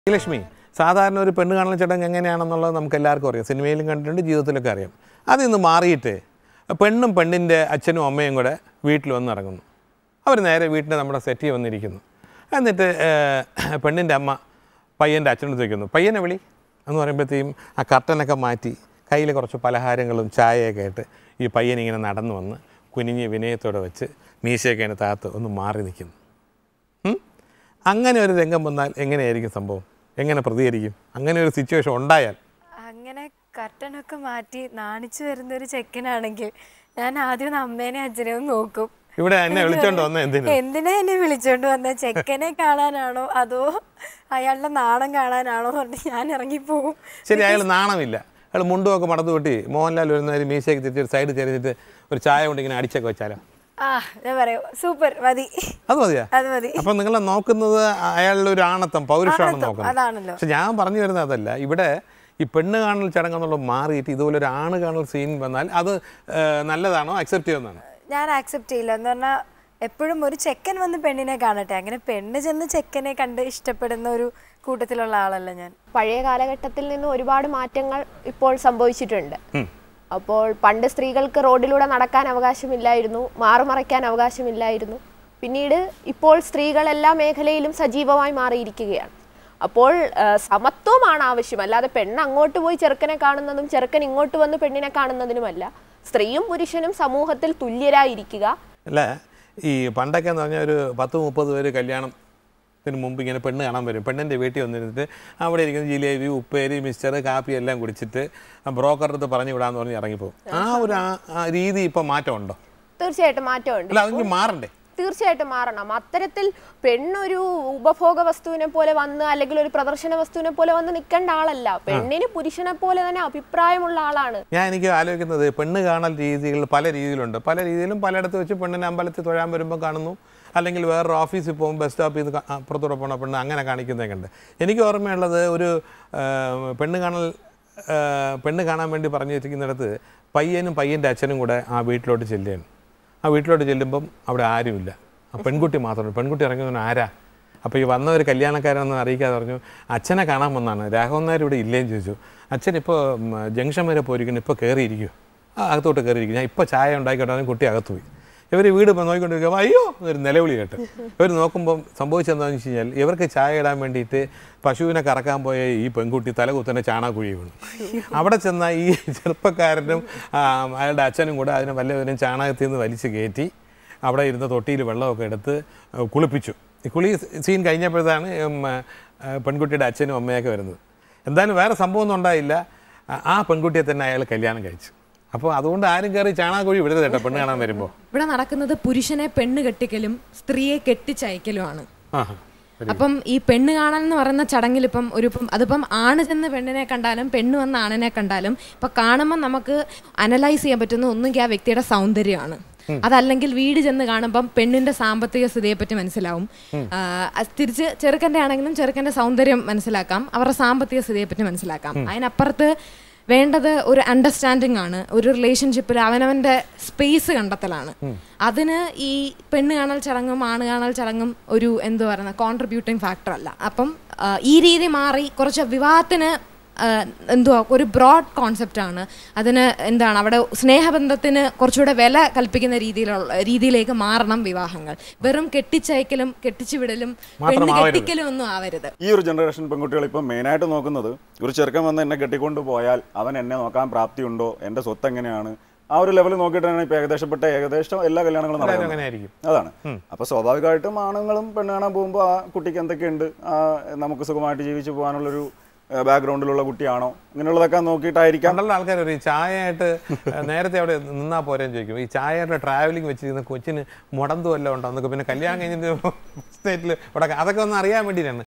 ലക്ഷ്മി സാധാരണ ഒരു പെണ്ണ് കാണൽ ചടങ്ങ് എങ്ങനെയാണെന്നുള്ളത് നമുക്ക് എല്ലാവർക്കും അറിയാം സിനിമയിലും കണ്ടിട്ടുണ്ട് ജീവിതത്തിലൊക്കെ അറിയാം അതിൽ നിന്ന് മാറിയിട്ട് പെണ്ണും പെണ്ണിൻ്റെ അച്ഛനും അമ്മയും കൂടെ വീട്ടിൽ വന്നിറങ്ങുന്നു അവർ നേരെ വീട്ടിൽ നമ്മുടെ സെറ്റിൽ വന്നിരിക്കുന്നു എന്നിട്ട് ഏഹ്, പെണ്ണിൻ്റെ അമ്മ പയ്യൻ്റെ അച്ഛനോട് ചോദിക്കുന്നു പയ്യനെ വിളി എന്ന് പറയുമ്പോഴത്തേക്കും ആ കർട്ടനൊക്കെ മാറ്റി കയ്യിൽ കുറച്ച് പലഹാരങ്ങളും ചായയൊക്കെ ആയിട്ട് ഈ പയ്യൻ ഇങ്ങനെ നടന്നു വന്ന് കുനിഞ്ഞ് വിനയത്തോടെ വെച്ച് മീശയൊക്കെ അതിന് താത്ത് ഒന്ന് മാറി നിൽക്കുന്നു ഉം? അങ്ങനെ ഒരു രംഗം വന്നാൽ എങ്ങനെയായിരിക്കും സംഭവം എങ്ങനെ പ്രതികരിക്കും അങ്ങനെ ഒരു സിറ്റുവേഷൻ ഉണ്ടായാൽ അങ്ങനെ കർട്ടനൊക്കെ മാറ്റി നാണിച്ചു വരുന്ന ഒരു ചെക്കനാണെങ്കിൽ ഞാൻ ആദ്യം ഒന്ന് അമ്മേനെ അച്ഛനെയും നോക്കും ഇവിടെ എന്നെ വിളിച്ചോണ്ട് വന്ന എന്തിനു എന്തിനാ എന്നെ വിളിച്ചോണ്ട് വന്ന ചെക്കനെ കാണാനാണോ അതോ അയാളുടെ നാണം കാണാനാണോ എന്ന് പറഞ്ഞ് ഞാൻ ഇറങ്ങിപ്പോകും ശരി അയാൾ നാണമില്ല അയാൾ മുണ്ടുമൊക്കെ മടത്തു കൂട്ടി മോഹൻലാൽ വരുന്ന ഒരു മീശയൊക്കെ തിരിച്ച് ഒരു സൈഡ് ചെറിഞ്ഞിട്ട് ഒരു ചായ കൊണ്ട് ഇങ്ങനെ അടിച്ചൊക്കെ വെച്ചാലോ ആ ഞാൻ പറയാം സൂപ്പർ മതി അത് മതിയാ അത് മതി അപ്പം നിങ്ങൾ നോക്കുന്നത് അയാളുടെ ഒരു ആണത്തം പൗരുഷമാണ് ആണത്തം, നോക്കുന്നത് അതാണല്ലോ. പക്ഷെ ഞാൻ പറഞ്ഞു വരുന്നത് അതല്ല ഇവിടെ ഈ പെണ്ണ് കാണൽ ചടങ്ങ് എന്നുള്ളത് മാറിയിട്ട് ഇതുപോലെ ഒരു ആണ് കാണൽ സീൻ വന്നാൽ അത് ഏഹ്, നല്ലതാണോ അക്സെപ്റ്റ് ചെയ്യുന്നതാണോ ഞാൻ ആക്സെപ്റ്റ് ചെയ്യില്ല എന്ന് പറഞ്ഞാൽ എപ്പോഴും ഒരു ചെക്കൻ വന്ന് പെണ്ണിനെ കാണട്ടെ അങ്ങനെ പെണ്ണ് ചെന്ന് ചെക്കനെ കണ്ട് ഇഷ്ടപ്പെടുന്ന ഒരു കൂട്ടത്തിലുള്ള ആളല്ല ഞാൻ പഴയ കാലഘട്ടത്തിൽ നിന്ന് ഒരുപാട് മാറ്റങ്ങൾ ഇപ്പോൾ സംഭവിച്ചിട്ടുണ്ട് അപ്പോൾ പണ്ട് സ്ത്രീകൾക്ക് റോഡിലൂടെ നടക്കാൻ അവകാശമില്ലായിരുന്നു മാറുമറയ്ക്കാൻ അവകാശമില്ലായിരുന്നു പിന്നീട് ഇപ്പോൾ സ്ത്രീകൾ എല്ലാ മേഖലയിലും സജീവമായി മാറിയിരിക്കുകയാണ് അപ്പോൾ ആ, സമത്വമാണ് ആവശ്യം അല്ലാതെ പെണ്ണ് അങ്ങോട്ട് പോയി ചെറുക്കനെ കാണുന്നതും ചെറുക്കൻ ഇങ്ങോട്ട് വന്ന് പെണ്ണിനെ കാണുന്നതിനുമല്ല സ്ത്രീയും പുരുഷനും സമൂഹത്തിൽ തുല്യരായിരിക്കുക അല്ല ഈ പണ്ടൊക്കെ എന്ന് പറഞ്ഞാൽ ഒരു പത്ത് മുപ്പത് പേര് കല്യാണത്തിന് മുമ്പ് ഇങ്ങനെ പെണ്ണ് കാണാൻ വരും പെണ്ണിൻ്റെ വീട്ടിൽ വന്നിരുന്നിട്ട് അവിടെ ഇരിക്കുന്ന ജിലേബി ഉപ്പേരി മിക്സ്ചർ കാപ്പി എല്ലാം കുടിച്ചിട്ട് ബ്രോക്കറുടെ അടുത്ത് പറഞ്ഞു വിടാന്ന് പറഞ്ഞ് ഇറങ്ങിപ്പോകും ആ ഒരു ആ- ആ രീതി ഇപ്പം മാറ്റമുണ്ടോ തീർച്ചയായിട്ടും മാറ്റമുണ്ട് അല്ല അതെങ്കിൽ മാറണ്ടേ തീർച്ചയായിട്ടും മാറണം അത്തരത്തിൽ പെണ്ണൊരു ഉപഭോഗ വസ്തുവിനെ പോലെ വന്ന് അല്ലെങ്കിൽ ഒരു പ്രദർശന വസ്തുവിനെ പോലെ വന്ന് നിൽക്കേണ്ട ആളല്ല പെണ്ണിന് പുരുഷനെ പോലെ തന്നെ അഭിപ്രായമുള്ള ആളാണ് ഞാൻ എനിക്ക് ആലോചിക്കുന്നത് പെണ്ണ് കാണൽ രീതികൾ പല രീതിയിലുണ്ട് പല രീതിയിലും പലയിടത്ത് വെച്ച് പെണ്ണിനെ അമ്പലത്തിൽ തൊഴാൻ വരുമ്പോൾ കാണുന്നു അല്ലെങ്കിൽ വേറൊരു ഓഫീസിൽ പോകുമ്പോൾ ബസ് സ്റ്റോപ്പിൽ നിന്ന് അപ്പുറത്തൂടെ പോണ പെണ്ണ് അങ്ങനെ കാണിക്കുന്നതൊക്കെ ഉണ്ട് എനിക്ക് ഓർമ്മയുള്ളത് ഒരു ആ, പെണ്ണ് കാണൽ ആ, പെണ്ണ് കാണാൻ വേണ്ടി പറഞ്ഞു വെച്ചിരിക്കുന്നിടത്ത് പയ്യനും പയ്യൻ്റെ അച്ഛനും കൂടെ ആ വീട്ടിലോട്ട് ചെല്ലുകയാണ് ആ വീട്ടിലോട്ട് ചെല്ലുമ്പം അവിടെ ആരുമില്ല ആ പെൺകുട്ടി മാത്രമേ പെൺകുട്ടി ഇറങ്ങി വന്നു ആരാ അപ്പോൾ ഈ വന്ന ഒരു കല്യാണക്കാരനൊന്നും അറിയിക്കാതെ പറഞ്ഞു അച്ഛനെ കാണാൻ വന്നാണ് രാഘവൻ നായർ ഇവിടെ ഇല്ലേന്ന് ചോദിച്ചു അച്ഛൻ ഇപ്പോൾ ജംഗ്ഷൻ വരെ പോയിരിക്കുന്നു ഇപ്പോൾ കയറിയിരിക്കുമോ ആ അകത്തോട്ട് കയറിയിരിക്കും ഞാൻ ഇപ്പോൾ ചായ ഉണ്ടാക്കിയിട്ട് അവൻ കുട്ടി അകത്ത് പോയി ഇവർ വീട് ഇപ്പോൾ നോക്കിക്കൊണ്ടിരിക്കുമ്പോൾ അയ്യോ ഒരു നിലവിളി കേട്ട് ഇവർ നോക്കുമ്പം സംഭവിച്ചെന്താണെന്ന് വെച്ച് കഴിഞ്ഞാൽ ഇവർക്ക് ചായ ഇടാൻ വേണ്ടിയിട്ട് പശുവിനെ കറക്കാൻ പോയ ഈ പെൺകുട്ടി തലകുത്തനെ ചാണാക്കുഴി വീണു അവിടെ ചെന്ന ഈ ചെറുപ്പക്കാരനും ആ, അയാളുടെ അച്ഛനും കൂടെ അതിനെ വല്ലവരും ചാണകത്തിൽ നിന്ന് വലിച്ച് കയറ്റി അവിടെ ഇരുന്ന തൊട്ടിയിൽ വെള്ളമൊക്കെ എടുത്ത് ഏഹ്, കുളിപ്പിച്ചു ഈ കുളി സീൻ കഴിഞ്ഞപ്പോഴത്താണ് ഉം, ഏഹ്, പെൺകുട്ടിയുടെ അച്ഛനും അമ്മയൊക്കെ വരുന്നത് എന്തായാലും വേറെ സംഭവമൊന്നും ഉണ്ടായില്ല ആ- ആ പെൺകുട്ടിയെ തന്നെ അയാൾ കല്യാണം കഴിച്ചു അപ്പോൾ അതുകൊണ്ട് ആരും കയറി ചാണാക്കുഴി വിടരുത് കേട്ടോ പെണ്ണ് കാണാൻ വരുമ്പോൾ ഇവിടെ നടക്കുന്നത് പുരുഷനെ പെണ്ണ് കെട്ടിക്കലും സ്ത്രീയെ കെട്ടിച്ചയക്കലുമാണ് ആ അപ്പം ഈ പെണ്ണ് കാണാൻ എന്ന് പറയുന്ന ചടങ്ങിൽ ഇപ്പം ഒരു ഇപ്പം അതിപ്പം ആണ് ചെന്ന് പെണ്ണിനെ കണ്ടാലും പെണ്ണ് വന്ന് ആണിനെ കണ്ടാലും ഇപ്പൊ കാണുമ്പോൾ നമുക്ക് അനലൈസ് ചെയ്യാൻ പറ്റുന്ന ഒന്നുകിൽ ആ വ്യക്തിയുടെ സൗന്ദര്യമാണ് അതല്ലെങ്കിൽ വീട് ചെന്ന് കാണുമ്പം പെണ്ണിന്റെ സാമ്പത്തിക സ്ഥിതിയെ പറ്റി മനസ്സിലാവും ആ, അത് തിരിച്ച് ചെറുക്കൻ്റെ ആണെങ്കിലും ചെറുക്കൻ്റെ സൗന്ദര്യം മനസ്സിലാക്കാം അവരുടെ സാമ്പത്തിക സ്ഥിതിയെ പറ്റി മനസ്സിലാക്കാം അതിനപ്പുറത്ത് വേണ്ടത് ഒരു അണ്ടർസ്റ്റാൻഡിംഗ് ആണ് ഒരു റിലേഷൻഷിപ്പിൽ അവനവന്റെ സ്പേസ് കണ്ടെത്തലാണ് അതിന് ഈ പെണ്ണ് കാണൽ ചടങ്ങും ആണ് കാണൽ ചടങ്ങും ഒരു എന്ത് പറയുന്ന കോൺട്രിബ്യൂട്ടിംഗ് ഫാക്ടർ അല്ല അപ്പം ആ, ഈ രീതി മാറി കുറച്ച് വിവാഹത്തിന് ആ, എന്തുവാ ഒരു ബ്രോഡ് കോൺസെപ്റ്റ് ആണ് അതിന് എന്താണ് അവിടെ സ്നേഹബന്ധത്തിന് കുറച്ചുകൂടെ വില കൽപ്പിക്കുന്ന രീതിയിലുള്ള രീതിയിലേക്ക് മാറണം വിവാഹങ്ങൾ വെറും കെട്ടിച്ചയക്കലും കെട്ടിച്ചു വിടലും പെണ്ണ് മാത്രമാവരുത്. കെട്ടിക്കലും ഒന്നും ആവരുത് ഈ ഒരു ജനറേഷൻ പെൺകുട്ടികൾ ഇപ്പം മെയിനായിട്ട് നോക്കുന്നത് ഒരു ചെറുക്കൻ വന്ന് എന്നെ കെട്ടിക്കൊണ്ട് പോയാൽ അവൻ എന്നെ നോക്കാൻ പ്രാപ്തിയുണ്ടോ എൻ്റെ സ്വത്ത് എങ്ങനെയാണ് ആ ഒരു ലെവൽ നോക്കിയിട്ടാണ് ഇപ്പൊ ഏകദേശപ്പെട്ട ഏകദേശം എല്ലാ കല്യാണങ്ങളും എല്ലാവരും നടക്കുന്നത് അങ്ങനെ ആയിരിക്കും അതാണ് അപ്പൊ സ്വാഭാവികമായിട്ടും ആണുങ്ങളും പെണ്ണ് കാണാൻ പോകുമ്പോൾ ആ കുട്ടിക്ക് എന്തൊക്കെയുണ്ട് ആ, നമുക്ക് സുഖമായിട്ട് ജീവിച്ചു പോകാനുള്ളൊരു ബാക്ക്ഗ്രൗണ്ടിലുള്ള കുട്ടിയാണോ ഇങ്ങനെയുള്ളതൊക്കെ നോക്കിയിട്ടായിരിക്കാം പണ്ടുള്ള ആൾക്കാർ ഒരു ചായയായിട്ട് നേരത്തെ അവിടെ നിന്നാ പോരെന്ന് ചോദിക്കും ഈ ചായയായിട്ട് ട്രാവലിംഗ് വെച്ചിരുന്ന കൊച്ചിന് മുടന്തു വല്ലതും ഉണ്ടോ എന്നൊക്കെ പിന്നെ കല്യാണം കഴിഞ്ഞിട്ട് സ്റ്റേറ്റിൽ ഇവിടെ അതൊക്കെ ഒന്ന് അറിയാൻ വേണ്ടിയിട്ടാണ്